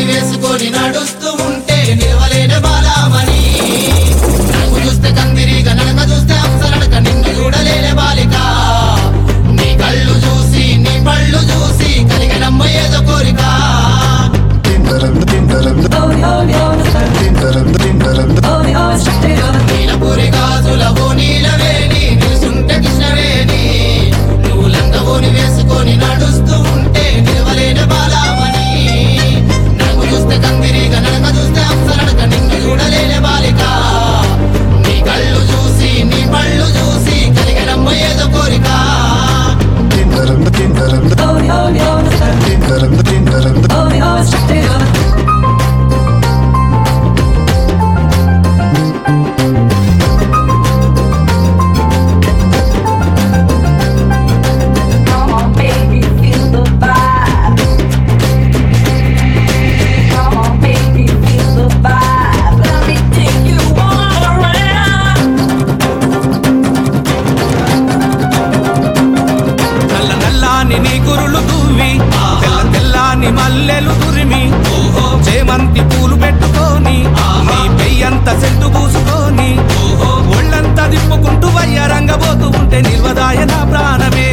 వేసుకొని నడుస్తూ ఉంటే నిలవలేని బాలామణి నడుము చూస్తే కందిరిగా నడక చూస్తే అంసరడక నిన్ను చూడలేని బాలిక నీ కళ్ళు చూసి నీ పళ్ళు చూసి కలిగినమ్మ ఏదో కోరిక నీలపూరి గాజులవో నీలవేణి నిలుసుంటే కృష్ణవేణి నువ్వు లంగవోని వేసుకొని నడుస్తూ ఉంటే నిలవలేని బాలామణి నడుము చూస్తే కందిరిగా నడక చూస్తే అంసరడక నిన్ను చూడలేని బాలిక నీ కళ్ళు చూసి నీ పళ్ళు చూసి కలిగినమ్మ ఏదో కోరిక Come on, baby, feel the vibe. Come on, baby, feel the vibe. Let me take you all around. నల్ల నల్లాని నీ కురులు తువ్వి తెల్ల తెల్లాని మల్లెలు తురిమి చేమంతి పూలు పెట్టుకొని నీ పెయ్యంత సెంటు పూసుకొని ఒళ్ళంతా దిప్పుకుంటూ వయ్యారంగబోతూ ఉంటే నిల్వదాయ నా ప్రాణమే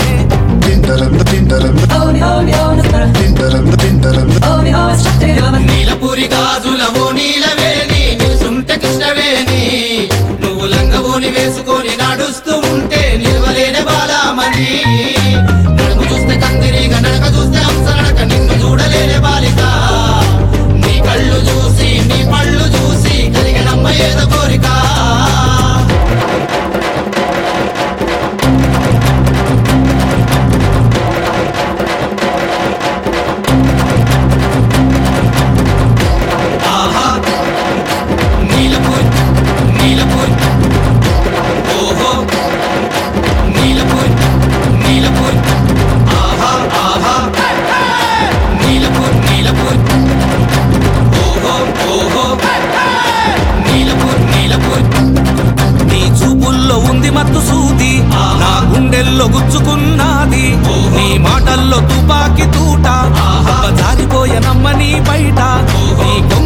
నీలపూరి గాజులవో నీలవేణి నిలుసుంటే కృష్ణవేణి నువ్వు లంగవోని వేసుకొని నడుస్తూ ఉంటే నిలవలేని బాలామణి నడుము చూస్తే కందిరిగా నడక చూస్తే అంసరడక నిన్ను చూడలేని బాలిక నీ కళ్ళు చూసి నీ పళ్ళు చూసి కలిగినమ్మ ఏదో కోరిక ఆహా నీలపూర్ నీలపూర్ ఓహో నీలపూర్ నీలపూర్ ఆహా ఆహా నీలపూర్ నీలపూర్ ఓహో ఓహో నీలపూర్ నీలపూర్ నీ చూపుల్లో ఉంది మత్తు సూది నా గుండెల్లో గుచ్చుకున్నది నీ మాటల్లో తుపాకి తూట జారిపోయనమ్మ నీ బయట నీ